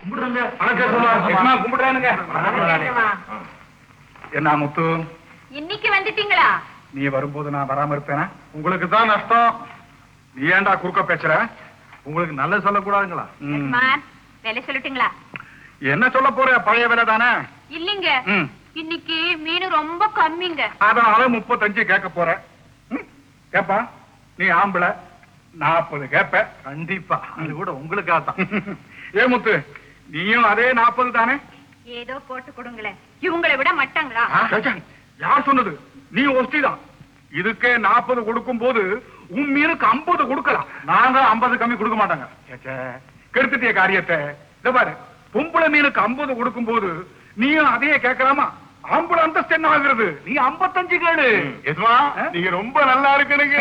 கும்பிடுறானுங்க என்ன முத்து இன்னைக்கு வந்துட்டீங்களா நீ வரும்போது நான் வராம இருப்பேனா உங்களுக்கு தான் நஷ்டம் நீ ஏன்டா குறுக்க பேசுற உங்களுக்கு நல்லது சொல்லக்கூடாதுங்களா ம். எஜமான் வேலை சொல்லட்டுங்களா என்ன சொல்ல போற பழைய வேலை தானே இல்லைங்க ம். இன்னைக்கு மீன் ரொம்ப கம்மிங்க அதனால முப்பத்தஞ்சு கேட்க போற ம்? கேப்பா நீ ஆம்பளை நாற்பது கேப்ப கண்டிப்பா அது கூட உங்களுக்காக தான் ஏ முத்து நீயும் அதே நாற்பது தானே ஏதோ போட்டு கொடுங்களேன் இவங்களை விட மட்டங்களா சேச்சே, யார் சொன்னது நீ ஒஸ்டிதான் இதுக்கே நாற்பது கொடுக்கும் போது உன் மீனுக்கு ஐம்பது கொடுக்கலாம் நாங்க ஐம்பது கம்மி கொடுக்க மாட்டாங்க சேச்சே, கெடுத்துட்டிய காரியத்தை இத பாரு பொம்பளை மீனுக்கு ஐம்பது கொடுக்கும் போது நீயும் அதையே கேட்கலாமா ஆம்பளை அந்தஸ்து என்ன ஆகுறது நீ ஐம்பத்தஞ்சு கேடு எஸ்மா நீங்க ரொம்ப நல்லா இருக்கணுங்க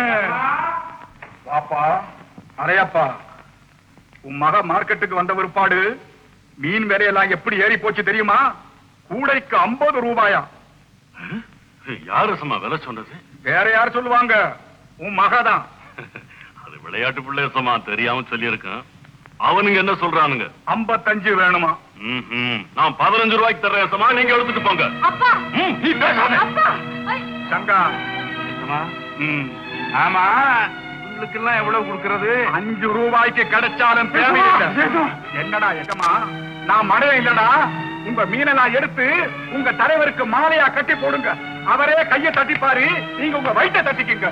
பாப்பா அரையாப்பா உன் மக மார்க்கெட்டுக்கு வந்த பிற்பாடு மீன் விலையெல்லாம் எப்படி ஏறி போச்சு தெரியுமா கூடைக்கு ஐம்பது ரூபாயா யார் ரசமா விலை சொன்னது வேற யார் சொல்லுவாங்க உன் மகதான் அது விளையாட்டு பிள்ளை ரசமா தெரியாம சொல்லியிருக்கேன் அவனுங்க என்ன சொல்றானுங்க ஐம்பத்தஞ்சு வேணுமா ம்ஹும். நான் பதினஞ்சு ரூபாய்க்கு தர்றேன் ரசமா நீங்க எடுத்துட்டு போங்க அப்பா ம், நீ பேசாத. அப்பா ஐ, சங்கா ம். ஆமா உங்களுக்கு எல்லாம் எவ்வளவு கொடுக்கறது அஞ்சு ரூபாய்க்கு கிடைச்சாலும் தேவையில்லை என்னடா எக்கமா நான் மழை இல்லடா உங்க மீனெல்லாம் எடுத்து உங்க தலைவருக்கு மாலையா கட்டி போடுங்க அவரே கைய தட்டிப்பாரு நீங்க உங்க வயிற்ற தட்டிக்குங்க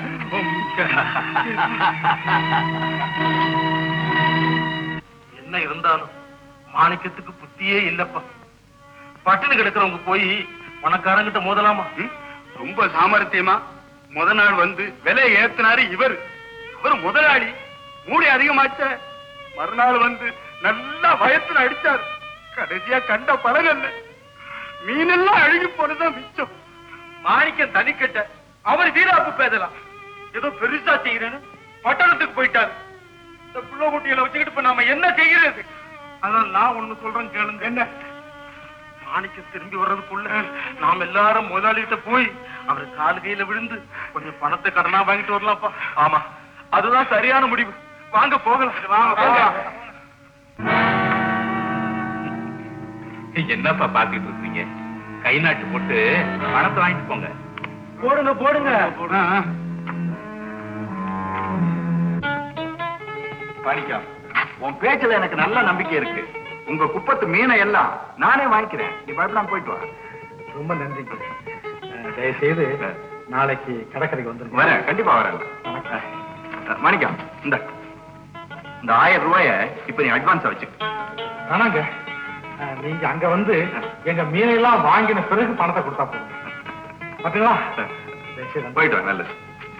என்ன இருந்தாலும் மாணிக்கத்துக்கு புத்தியே இல்லப்பா பட்டினி கிடக்கிறவங்க போய் பணக்காரங்கிட்ட மோதலாமா ம்? ரொம்ப சாமர்த்தியமா முத நாள் வந்து விலை ஏத்தினாரு இவர் அவர் முதலாளி மூடி அதிகமாச்ச மறுநாள் வந்து நல்லா வயத்துல அடிச்சார் கடைசியா கண்ட பழகல்ல மீனெல்லாம் அழுகி போனதான் மிச்சம் மாணிக்கம் தனிக்கட்ட அவர் வீராப்பு பேசலாம் ஏதோ பெருசா செய்யறேன்னு பட்டணத்துக்கு போயிட்டாரு இந்த புள்ள குட்டிகளை வச்சுக்கிட்டு இப்ப நாம என்ன செய்யறது அதான் நான் ஒண்ணு சொல்றேன் கேளுங்க என்ன மாணிக்கம் திரும்பி வர்றதுக்குள்ள நாம் எல்லாரும் முதலாளிகிட்ட போய் அவர் கால் கையில விழுந்து கொஞ்சம் பணத்தை கடனா வாங்கிட்டு வரலாம்ப்பா ஆமா அதுதான் சரியான முடிவு வாங்க போகலாம் வாங்க போகலாம் என்னப்பா பாத்துட்டு இருக்கீங்க கை நாட்டு போட்டு பணத்தை வாங்கிட்டு போங்க போடுங்க போடுங்க பாணிக்கா உன் பேச்சுல எனக்கு நல்ல நம்பிக்கை இருக்கு உங்க குப்பத்து மீனை எல்லாம் நானே வாங்கிக்கிறேன் நீ பயப்படாம போயிட்டு வா ரொம்ப நன்றிங்க தயவு செய்து நாளைக்கு கடற்கரைக்கு வந்துருங்க வரேன் கண்டிப்பா வரேன் மாணிக்கா இந்த இந்த ஆயிரம் ரூபாய இப்ப நீ அட்வான்ஸா வச்சு ஆனாங்க அஹ், நீங்க அங்க வந்து எங்க மீனையெல்லாம் வாங்கின பிறகு பணத்தை கொடுத்தா போதும் பாத்தீங்களா தயவு செய்து போயிட்டு வா நல்லது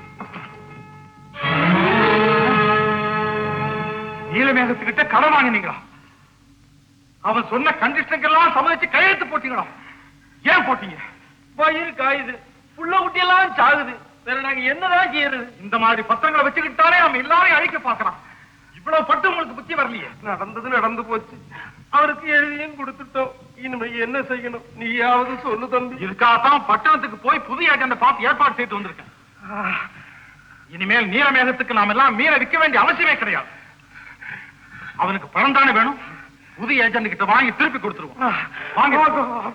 நீலமேகத்துக்கிட்ட கடன் வாங்கினீங்களா அவன் சொன்ன கண்டிஷனுக்கெல்லாம் சம்மதிச்சு கையெழுத்து போட்டீங்களா ஏன் போட்டீங்க வயிறு காயுது புள்ள குட்டி எல்லாம் சாகுது வேற நாங்க என்னதான் செய்யறது இந்த மாதிரி பத்திரங்களை வச்சுக்கிட்டாலே அவன் எல்லாரையும் அழிக்க பாக்குறான் இவ்வளவு பட்டு உங்களுக்கு புத்தி வரலையே நடந்தது நடந்து போச்சு அவருக்கு எழுதியும் கொடுத்துட்டோம் இனிமே என்ன செய்யணும் நீயாவது சொல்லு தம்பி இதுக்காகத்தான் பட்டணத்துக்கு போய் புதிய ஏஜெண்ட பார்த்து ஏற்பாடு செய்து வந்திருக்கேன் இனிமேல் நீலமேகத்துக்கு நாம எல்லாம் மீனை விற்க வேண்டிய அவசியமே கிடையாது அவனுக்கு பணம் தானே வேணும் புதிய ஏஜென்ட் கிட்ட வாங்கி திருப்பி கொடுத்துருவோம் வாங்க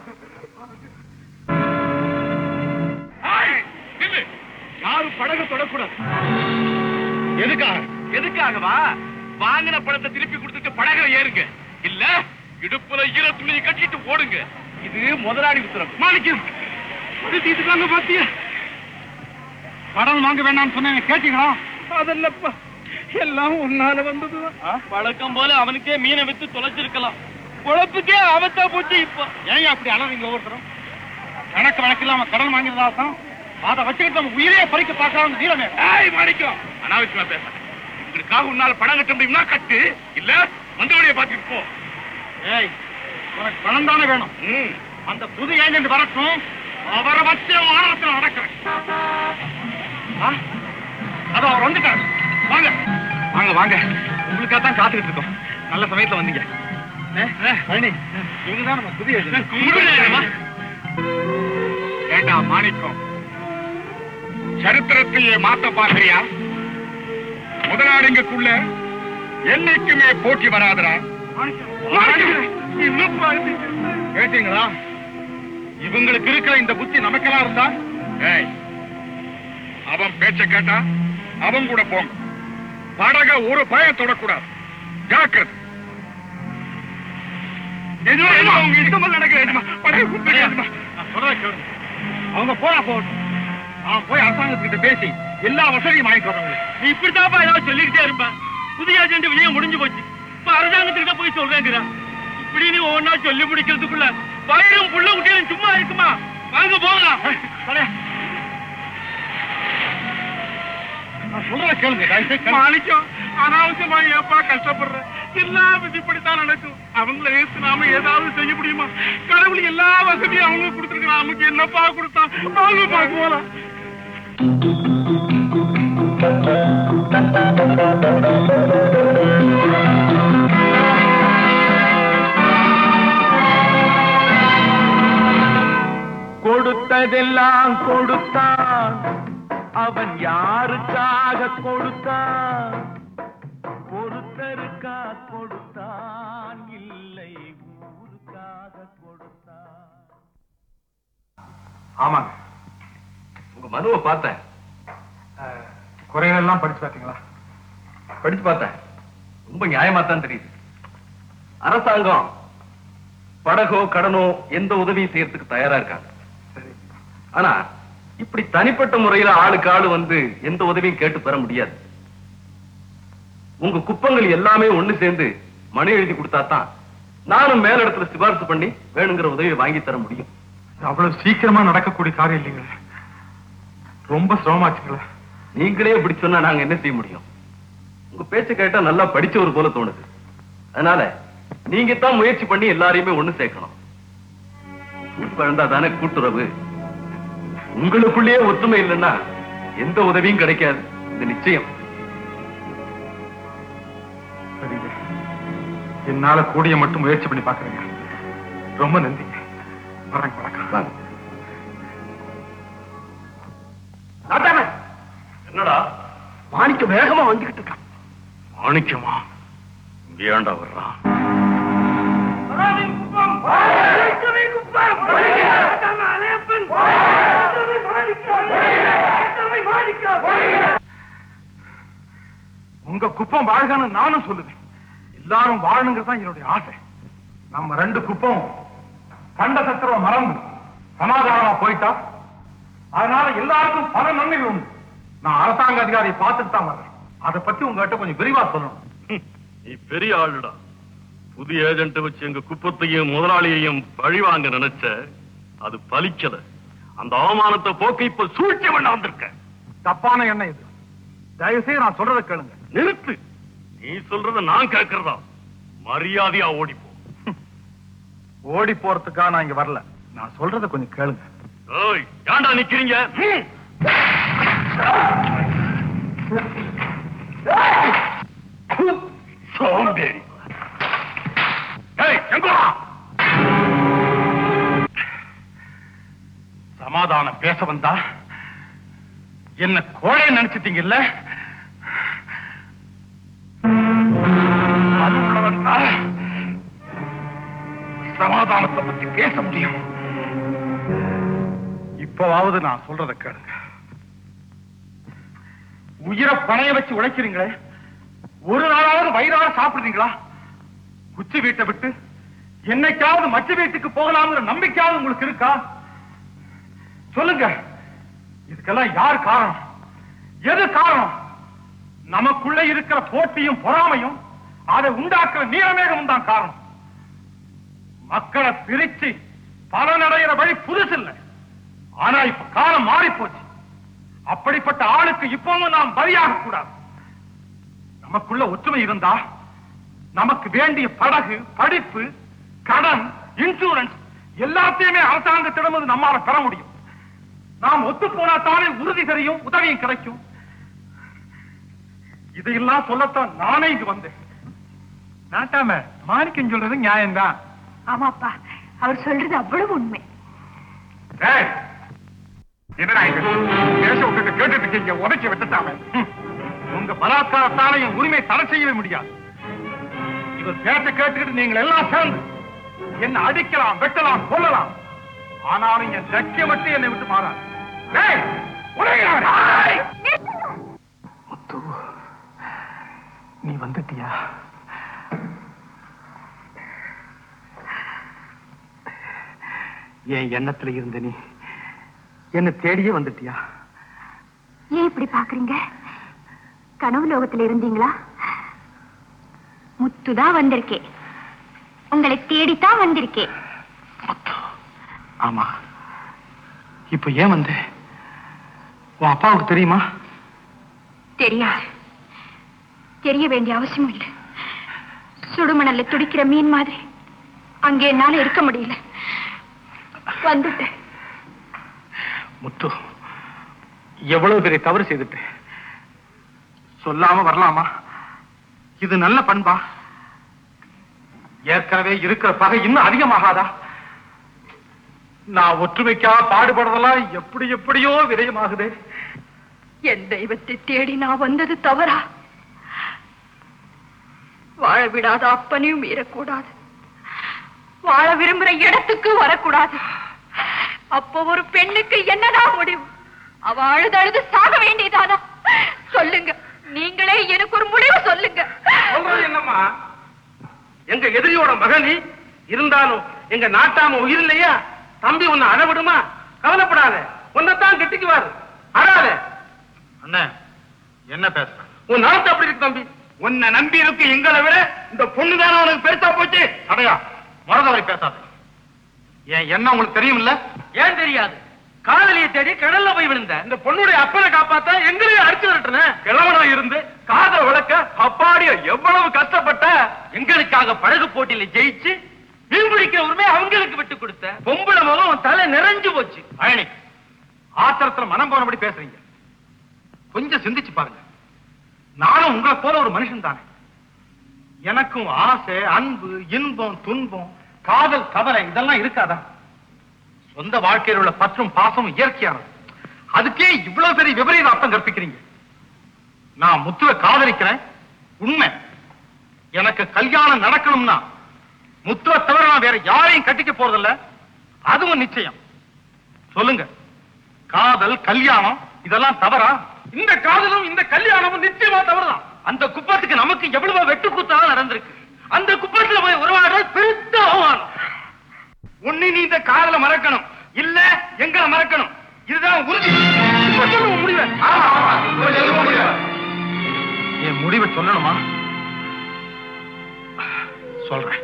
யாரும் படகு தொடக்கூடாது எதுக்காக எதுக்காகவா வாங்கின பணத்தை திருப்பி கொடுத்துட்டு படகுல ஏறுங்க இல்ல இடுப்புல ஈர துணியை கட்டிட்டு ஓடுங்க இது முதலாளி உத்தரவு மாணிக்கம் இதுக்காங்க பாத்திய கடன் வாங்க வேண்டாம்னு சொன்னேன் கேட்டீங்களா அதல்லப்பா எல்லாம் உன்னால வந்ததுதான் வழக்கம் போல அவனுக்கே மீனை வித்து தொலைச்சிருக்கலாம் குழப்புக்கே அவத்தா போச்சு இப்போ ஏன் அப்படி அழறீங்க ஒவ்வொருத்தரும் கணக்கு வழக்கு இல்லாம கடன் வாங்கினதா தான் அதை வச்சுக்கிட்டு நம்ம உயிரே பறிக்க பார்க்கலாம் தீரமே ஏய் மாணிக்கம் அனாவசியமா பேச இதுக்காக உன்னால பணம் கட்ட முடியும்னா கட்டு இல்ல வந்த வழியை பார்த்துட்டு போ ஏய் உனக்கு பணம் தானே வேணும் ம். அந்த புது ஏஜென்ட் வரட்டும் அவரை வச்சு மாநிலத்தில் நடக்கிறேன் ஆ? அதோ அவர் வந்துட்டார் வாங்க வாங்க வாங்க உங்களுக்காக தான் காத்துக்கிட்டு இருக்கோம் நல்ல சமயத்துல வந்தீங்க பழனி இவங்க தான் நம்ம புதிய ஏஜென்ட் கும்பிடுறேன்மா. ஏண்டா மாணிக்கம் சரித்திரத்தையே மாத்த பாக்குறியா முதலாளிங்களுக்குள்ள என்னைக்குமே போட்டி வராதுடா என்னப்பா இது? கேட்டீங்களா இவங்களுக்கு இருக்கிற இந்த புத்தி நமக்கெல்லாம் இருந்தா ஏய் அவன் பேச்ச கேட்டா அவன் கூட போங்க படக ஒரு பயம் தொடக்கூடாது ஜாக்கிரதை எதுவா இருந்தாலும் அவங்க இஷ்டமா நடக்கிற எதுமா படகு குத்துங்க எதுமா நான் சொல்றத கேளுங்க அவங்க போனா போகட்டும் அவன் போய் அரசாங்கத்துக்கிட்ட பேசி எல்லா வசதியும் வாங்கிட்டு வரவங்க நீ இப்படித்தாப்பா ஏதாவது சொல்லிக்கிட்டே இருப்ப புதிய ஏஜென்ட் விஜயம் முடிஞ்சு போச்சு இப்ப அரசாங்கத்துக்கிட்ட போய் சொல்றேங்கிற இப்படி நீ ஒவ்வொன்னா சொல்லி முடிக்கிறதுக்குள்ள பயிரும் புள்ள குட்டியும் சும்மா இருக்குமா வாங்க போகலாம் நான் சொல்றத கேளுங்க தயவு செய்து கேளுங்க. மாணிக்கம் அனாவசியமா ஏப்பா கஷ்டப்படுற எல்லா விதிப்படித்தான் நடக்கும் அவங்கள ஏத்து நாம ஏதாவது செய்ய முடியுமா கடவுள் எல்லா வசதியும் அவங்க கொடுத்துருக்க நமக்கு என்னப்பா கொடுத்தான் வாங்கப்பா போலாம் கொடுத்ததெல்லாம் கொடுத்தான் அவன் யாருக்காக கொடுத்தான் ஒருத்தருக்கா கொடுத்தான் இல்லை ஊருக்காக கொடுத்தான் ஆமாங்க உங்க மனுவை பார்த்தேன் அஹ், குறைகள் எல்லாம் படிச்சு பார்த்தீங்களா படிச்சு பார்த்தேன் ரொம்ப நியாயமா தான் தெரியுது அரசாங்கம் படகோ கடனோ எந்த உதவியும் செய்யறதுக்கு தயாரா இருக்காங்க சரி ஆனா இப்படி தனிப்பட்ட முறையில ஆளுக்கு ஆளு வந்து எந்த உதவியும் கேட்டு பெற முடியாது உங்க குப்பங்கள் எல்லாமே ஒண்ணு சேர்ந்து மனு எழுதி கொடுத்தா தான் நானும் மேலிடத்துல சிபாரிசு பண்ணி வேணுங்கிற உதவியை வாங்கி தர முடியும் அவ்வளவு சீக்கிரமா நடக்கக்கூடிய காரியம் இல்லைங்களே ரொம்ப சிரமமாச்சுங்களே நீங்களே இப்படி சொன்னா நாங்க என்ன செய்ய முடியும் உங்க பேச்ச கேட்டா நல்லா படிச்சவர் போல தோணுது அதனால நீங்க தான் முயற்சி பண்ணி எல்லாரையுமே ஒண்ணு சேர்க்கணும் கூட்டு வளர்ந்தா தானே கூட்டுறவு உங்களுக்குள்ளேயே ஒற்றுமை இல்லைன்னா எந்த உதவியும் கிடைக்காது இது நிச்சயம் சரிங்க என்னால கூடிய மட்டும் முயற்சி பண்ணி பாக்குறேங்க ரொம்ப நன்றி வரேங்க வணக்கம் வாங்க. என்னடா மாணிக்க வேகமா வந்துகிட்டு இருக்கான் மாணிக்கமா இங்க ஏன்டா வர்றான் உங்க குப்பம் வாழ்கன்னு நானும் சொல்லுவேன் எல்லாரும் வாழணுங்கிறது தான் என்னுடைய ஆசை நம்ம ரெண்டு குப்பம் கண்ட சத்திரவ மறந்து சமாதானமா போயிட்டா அதனால எல்லாருக்கும் பல நன்மைகள் உண்டு நான் அரசாங்க அதிகாரியை பார்த்துட்டு தான் வர்றேன் அதை பத்தி உங்ககிட்ட கொஞ்சம் விரிவா சொல்லணும் நீ பெரிய ஆளுடா புதிய ஏஜென்ட் வச்சு எங்க குப்பத்தையும் முதலாளியையும் பழி வாங்க நினைச்ச அது பலிக்கல அந்த அவமானத்தை போக்க இப்ப சூழ்ச்சி பண்ண வந்திருக்க தப்பான எண்ணம் இது தயவு செய்து நான் சொல்றதை கேளுங்க நிறுத்து நீ சொல்றத நான் கேட்கறதா மரியாதையா ஓடிப்போ ஓடி போறதுக்காக நான் இங்க வரல நான் சொல்றதை கொஞ்சம் கேளுங்க ஏய் ஏன்டா நிக்கிறீங்க ஹம். சோம்பேறி ஏய் எங்க வா? சமாதானம் பேச வந்தா என்ன கோழை நினைச்சிட்டீங்கல்ல அதுக்குள்ள வந்தா சமாதானத்தை பத்தி பேச முடியும் இப்பவாவது நான் சொல்றதை கேளுங்க உயிரை பணைய வச்சு உழைக்கிறீங்களே ஒரு நாளாவது வயிறார சாப்பிடுறீங்களா குச்சி வீட்டை விட்டு என்னைக்காவது மச்ச வீட்டுக்கு போகலாம்ங்கிற நம்பிக்கையாவது உங்களுக்கு இருக்கா சொல்லுங்க இதுக்கெல்லாம் யார் காரணம் எது காரணம் நமக்குள்ள இருக்கிற போட்டியும் பொறாமையும் அதை உண்டாக்குற நீலமேகமும் தான் காரணம் மக்களை பிரிச்சு பலனடைகிற வழி புதுசு இல்லை ஆனா இப்ப காலம் மாறி போச்சு அப்படிப்பட்ட ஆளுக்கு இப்பவும் நாம் பலியாக கூடாது நமக்குள்ள ஒற்றுமை இருந்தா நமக்கு வேண்டிய படகு படிப்பு கடன் இன்சூரன்ஸ் எல்லாத்தையுமே அரசாங்கத்திடம் நம்மால பெற முடியும் நாம் ஒத்து போனா தானே உறுதி தெரியும் உதவியும் கிடைக்கும் இதையெல்லாம் சொல்லத்தான் நானே இங்கு வந்தேன் நாட்டாம மாணிக்கம் சொல்றது நியாயம்தான் ஆமாப்பா அவர் சொல்றது அவ்வளவு உண்மை ஏய், என்னடா இது பேச விட்டுட்டு கேட்டுட்டு இருக்கீங்க உதைச்சி விட்டுட்டாம ஹம். உங்க பலாத்காரத்தால என் உரிமை தடை செய்யவே முடியாது இவர் பேச்ச கேட்டுக்கிட்டு நீங்கள் எல்லாம் சேர்ந்து என்ன அடிக்கலாம் வெட்டலாம் கொல்லலாம் ஆனாலும் என் லட்சியம் மட்டும் என்னை விட்டு மாறாது டேய், உடைகிறாரே. முத்து நீ வந்துட்டியா என் எண்ணத்துல இருந்த நீ என்ன தேடியே வந்துட்டியா ஏன் இப்படி பாக்குறீங்க கனவு லோகத்துல இருந்தீங்களா முத்துதான் வந்திருக்கேன் உங்களை தேடித்தான் வந்திருக்கேன் ஆமா இப்ப ஏன் வந்த உன் அப்பாவுக்கு தெரியுமா தெரியாது தெரிய வேண்டிய அவசியம் இல்லை சுடுமணல்ல துடிக்கிற மீன் மாதிரி அங்கே என்னால இருக்க முடியல வந்துட்டேன் முத்து எவ்வளவு பெரிய தவறு செய்துட்டேன் சொல்லாம வரலாமா இது நல்ல பண்பா ஏற்கனவே இருக்கிற பகை இன்னும் அதிகமாகாதா நான் ஒற்றுமைக்கா பாடுபடுறதெல்லாம் எப்படி எப்படியோ விரயமாகுதே என் தெய்வத்தை தேடி நான் வந்தது தவறா வாழ விடாத அப்பனையும் மீறக்கூடாது வாழ விரும்புற இடத்துக்கு வரக்கூடாது அப்போ ஒரு பெண்ணுக்கு என்னதான் முடிவு அவ அழுது அழுது சாக வேண்டியதானா சொல்லுங்க நீங்களே எனக்கு ஒரு முடிவு சொல்லுங்க சொல்றது என்னம்மா எங்க எதிரியோட மகனி இருந்தாலும் எங்க நாட்டாம உயிர் இல்லையா தம்பி உன்னை அழவிடுமா கவலைப்படாத உன்னைத்தான் கெட்டிக்குவாரு அழாத அண்ணே என்ன பேசுற உன் நாட்டு அப்படி இருக்கு தம்பி உன்னை நம்பி இருக்கு எங்களை விட இந்த பொண்ணு தானே உனக்கு பெருசா போச்சு அடையா மறந்தவரை பேசாத என் என்ன உங்களுக்கு தெரியும்ல ஏன் தெரியாது காதலியை தேடி கடல்ல போய் விழுந்த இந்த பொண்ணுடைய அப்பனை காப்பாத்த எங்களையும் அடிச்சு விட்டுன கிழவனா இருந்து காதல் வளர்க்க அப்பாடிய எவ்வளவு கஷ்டப்பட்ட எங்களுக்காக படகு போட்டியில ஜெயிச்சு மீன் பிடிக்கிற உரிமை அவங்களுக்கு விட்டு கொடுத்த பொம்பளை முகம் உன் தலை நிறைஞ்சு போச்சு பயணி ஆத்திரத்துல மனம் போனபடி பேசுறீங்க கொஞ்சம் சிந்திச்சு பாருங்க நானும் உங்களை போல ஒரு மனுஷன் தானே எனக்கும் ஆசை அன்பு இன்பம் துன்பம் காதல் கவலை இதெல்லாம் இருக்காதா சொந்த வாழ்க்கையில் உள்ள பற்றும் பாசமும் இயற்கையானது அதுக்கே இவ்வளவு பெரிய விபரீத அர்த்தம் கற்பிக்கிறீங்க நான் முத்துவை காதலிக்கிறேன் உண்மை எனக்கு கல்யாணம் நடக்கணும்னா முத்துவை தவிர நான் வேற யாரையும் கட்டிக்க போறதில்ல அதுவும் நிச்சயம் சொல்லுங்க காதல் கல்யாணம் இதெல்லாம் தவறா இந்த காதலும் இந்த கல்யாணமும் நிச்சயமா தவறுதான் அந்த குப்பத்துக்கு நமக்கு எவ்வளவு வெட்டு குத்தாலும் நடந்திருக்கு அந்த குப்பத்துல போய் உருவாடுறது பெருத்த அவமானம் ஒண்ணு நீ இந்த காதல மறக்கணும் இல்ல எங்களை மறக்கணும் இதுதான் உறுதி இப்ப சொல்லு உன் முடிவை ஆமா, ஆமா. இப்ப சொல்லு உன் முடிவை. என் முடிவை சொல்லணுமா சொல்றேன்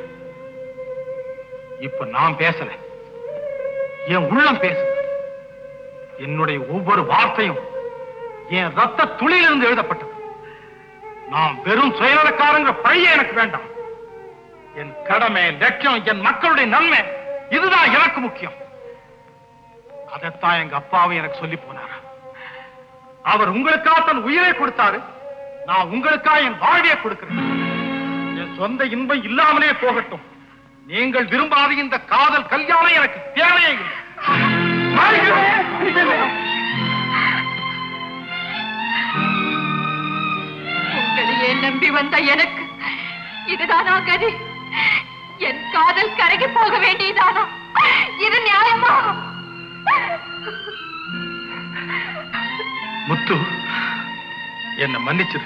இப்ப நான் பேசல என் உள்ளம் பேசு என்னுடைய ஒவ்வொரு வார்த்தையும் என் ரத்த துளியிலிருந்து எழுதப்பட்டது நான் வெறும் சுயநலக்காரங்கிற பழிய எனக்கு வேண்டாம் என் கடமை லட்சியம் என் மக்களுடைய நன்மை இதுதான் எனக்கு முக்கியம் அதைத்தான் எங்க அப்பாவும் எனக்கு சொல்லி போனார் அவர் உங்களுக்காக தன் உயிரை கொடுத்தாரு நான் உங்களுக்காக என் வாழ்வையை கொடுக்கிறேன் என் சொந்த இன்பம் இல்லாமலே போகட்டும் நீங்கள் விரும்பாத இந்த காதல் கல்யாணம் எனக்கு தேவையே இல்லை உங்களையே நம்பி வந்த எனக்கு இதுதானா கதி என் காதல் கரகி போக வேண்டியதானா இது நியாயமா முத்து என்ன மன்னிச்சிரு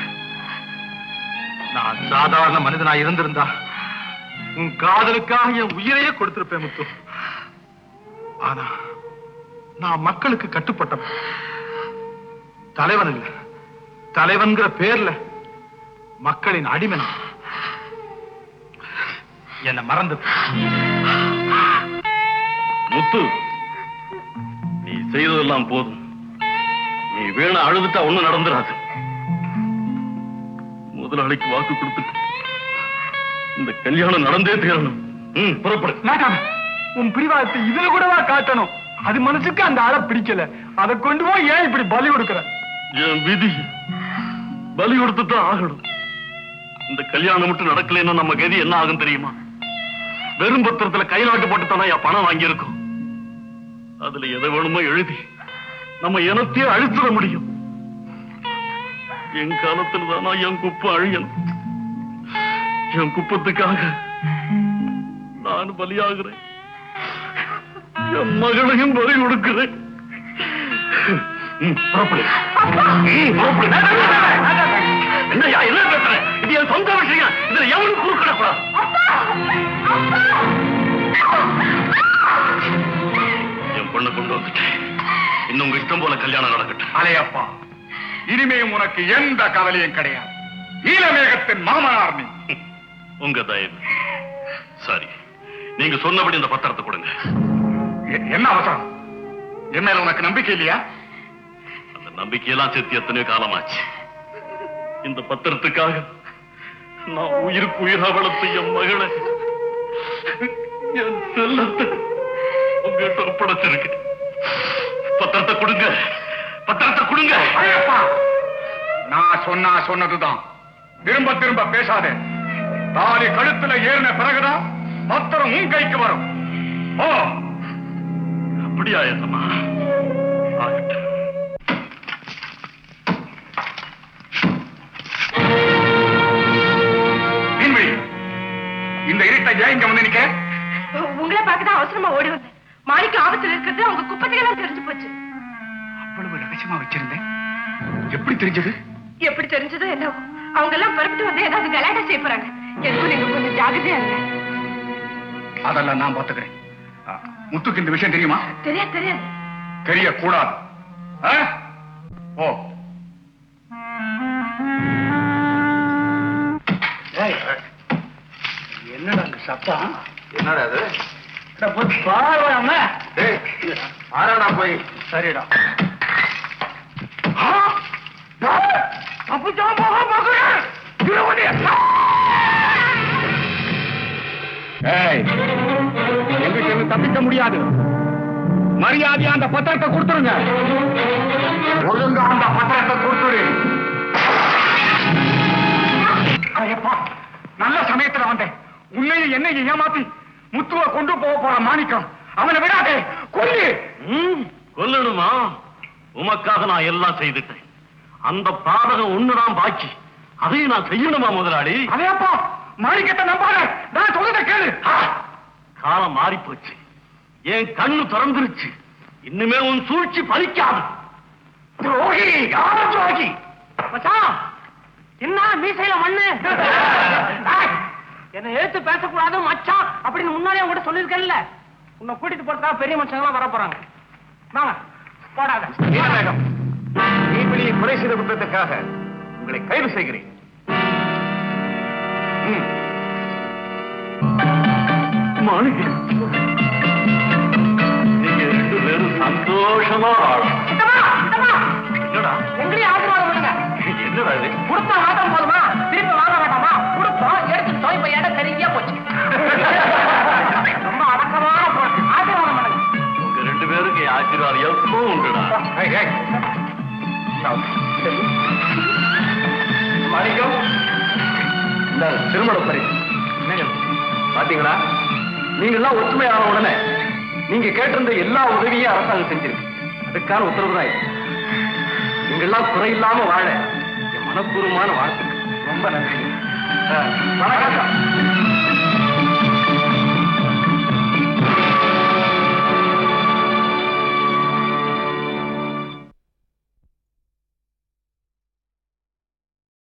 நான் சாதாரண மனிதனா இருந்திருந்தா உன் காதலுக்காக என் உயிரையே கொடுத்திருப்பேன் முத்து ஆனா நான் மக்களுக்கு கட்டுப்பட்டவன் தலைவன் இல்ல தலைவன்கிற பேர்ல மக்களின் அடிமை நான். என்னை மறந்து முத்து நீ செய்ததெல்லாம் போதும் நீ வீண அழுதுட்டா ஒண்ணும் நடந்துராது முதலாளிக்கு வாக்கு கொடுத்துட்டு இந்த கல்யாணம் நடந்தே தீரணும் ம் புறப்படு வேண்டாம் உன் பிரிவாதத்தை இதுல கூடவா காட்டணும் அது மனசுக்கு அந்த ஆளை பிடிக்கல அதை கொண்டு போய் ஏன் இப்படி பலி கொடுக்கற என் விதி பலி கொடுத்துதான் ஆகணும் இந்த கல்யாணம் மட்டும் நடக்கலைன்னா நம்ம கதி என்ன ஆகும் தெரியுமா வெறும் பத்திரத்துல கைநாட்டு போட்டு தானே என் பணம் வாங்கியிருக்கோம் அதுல எதை வேணுமோ எழுதி நம்ம இனத்தையே அழிச்சிட முடியும் என் காலத்துல தானா என் குப்பை அழியணும் என் குப்பத்துக்காக நான் பலியாகிறேன் என் மகளையும் பலி கொடுக்கிறேன் ம், புறப்படு. ம், புறப்படு. என்னய்யா, என்ன பேசுற? இது என் சொந்த விஷயம் இதுல எவனும் குறுக்கிடக்கூடாது என் பொண்ணை கொண்டு வந்துட்டேன் இன்னும் உங்க இஷ்டம் போல கல்யாணம் நடக்கட்டும் அலையப்பா இனிமே உனக்கு எந்த கவலையும் கிடையாது நீலமேகத்தின் மாமனார் நீ உங்க தயவு சரி நீங்க சொன்னபடி இந்த பத்திரத்தை கொடுங்க எ- என்ன அவசரம் என் மேல உனக்கு நம்பிக்கை இல்லையா அந்த நம்பிக்கையெல்லாம் சேர்த்து எத்தனையோ காலமாச்சு இந்த பத்திரத்துக்காக நான் உயிருக்கு உயிரா வளர்த்த என் மகளை என் செல்லத்தை உங்ககிட்ட ஒப்படைச்சிருக்கு பத்திரத்தை கொடுங்க பத்திரத்தை கொடுங்க அலையப்பா நான் சொன்னா சொன்னதுதான் திரும்ப திரும்ப பேசாதே தாலி கழுத்துல ஏறின பிறகுதான் பத்திரம் உன் கைக்கு வரும் ஓ அப்படியா ஏசம்மா ஆகட்டும் மீன்விழி இந்த இருட்டை ஏன் இங்க வந்து நிக்க உங்களை பார்க்கதான் அவசரமா ஓடி வந்தேன் மாணிக்கு ஆபத்துல இருக்கிறது அவங்க குப்பத்தையெல்லாம் தெரிஞ்சு போச்சு அவ்வளவு ரகசியமா வச்சிருந்தேன் எப்படி தெரிஞ்சது எப்படி தெரிஞ்சதோ என்னவோ அவங்க எல்லாம் புறப்பட்டு வந்து ஏதாவது கலாட்டா செய்ய போறாங்க எதுக்கும் நீங்க கொஞ்சம் ஜாகிரதையா இருங்க அதெல்லாம் நான் பாத்துக்கிறேன் ஆ, முத்துக்கு இந்த விஷயம் தெரியுமா தெரியாது தெரியாது தெரியக்கூடாது ஆ? ஓ என்னடா அந்த சத்தம் என்னடா அது பாருவாங்க ஆறாடா போய் சரிடா தப்பிச்சாம போக பாக்குறேன் ஏய் எங்கிட்ட இருந்து தப்பிக்க முடியாது மரியாதையா அந்த பத்திரத்தை கொடுத்துருங்க ஒழுங்கா அந்த பத்திரத்தை கொடுத்துரு ஐயப்பா நல்ல சமயத்துல வந்தேன் உன்னையும் என்னையும் ஏமாத்தி முத்துவ கொண்டு போக போற மாணிக்கம் அவனை விடாதே கொல்லு ம், கொல்லணுமா உமக்காக நான் எல்லாம் செய்துட்டேன் அந்த பாதகம் ஒண்ணுதான் பாக்கி அதையும் நான் செய்யணுமா முதலாளி அதையப்பா மாணிக்கத்தை நம்பாத நான் சொல்றதை கேளு ஆ, காலம் மாறி போச்சு என் கண்ணு திறந்துருச்சு இன்னுமே உன் சூழ்ச்சி பலிக்காது துரோகி யார துரோகி மச்சான் என்ன மீசையில மண்ணு என்ன ஏத்து பேசக்கூடாது மச்சான் அப்படின்னு முன்னாலே உங்ககிட்ட சொல்லிருக்கேன்ல உன்னை கூட்டிட்டு போறதுக்காக பெரிய மனுஷங்க வர போறாங்க வாங்க போடாத நீலமேகம் நீபிடியை கொலை செய்த குற்றத்துக்காக உங்களை கைது செய்கிறேன் ம். மாணிக்கம் நீங்க ரெண்டு பேரும் சந்தோஷமா வாழணும். என்னடா எங்களையும் ஆசீர்வாதம் பண்ணுங்க என்னடா இது கொடுத்தா ஆட்டம் போதுமா திருப்பி வாங்க வேண்டாமா கொடுத்தோம் எடுத்துட்டோம் இப்ப இடம் சரியா போச்சு ரொம்ப அடக்கமான பொருள். ஆசீர்வாதம் பண்ணுங்க உங்க ரெண்டு பேருக்கு என் ஆசீர்வாதம் எப்பவும் உண்டுடா ஏய், ஏய். மாணிக்கம் இந்த திருமண பரிசு பாத்தீங்களா நீங்க எல்லாம் ஒற்றுமையான உடனே நீங்க கேட்டிருந்த எல்லா உதவியும் அரசாங்கம் செஞ்சிருக்கு அதுக்கான உத்தரவு தான் இது நீங்க எல்லாம் குறையில்லாம வாழ என் மனப்பூர்வமான வாழ்த்துக்கள் ரொம்ப நன்றி வணக்கம்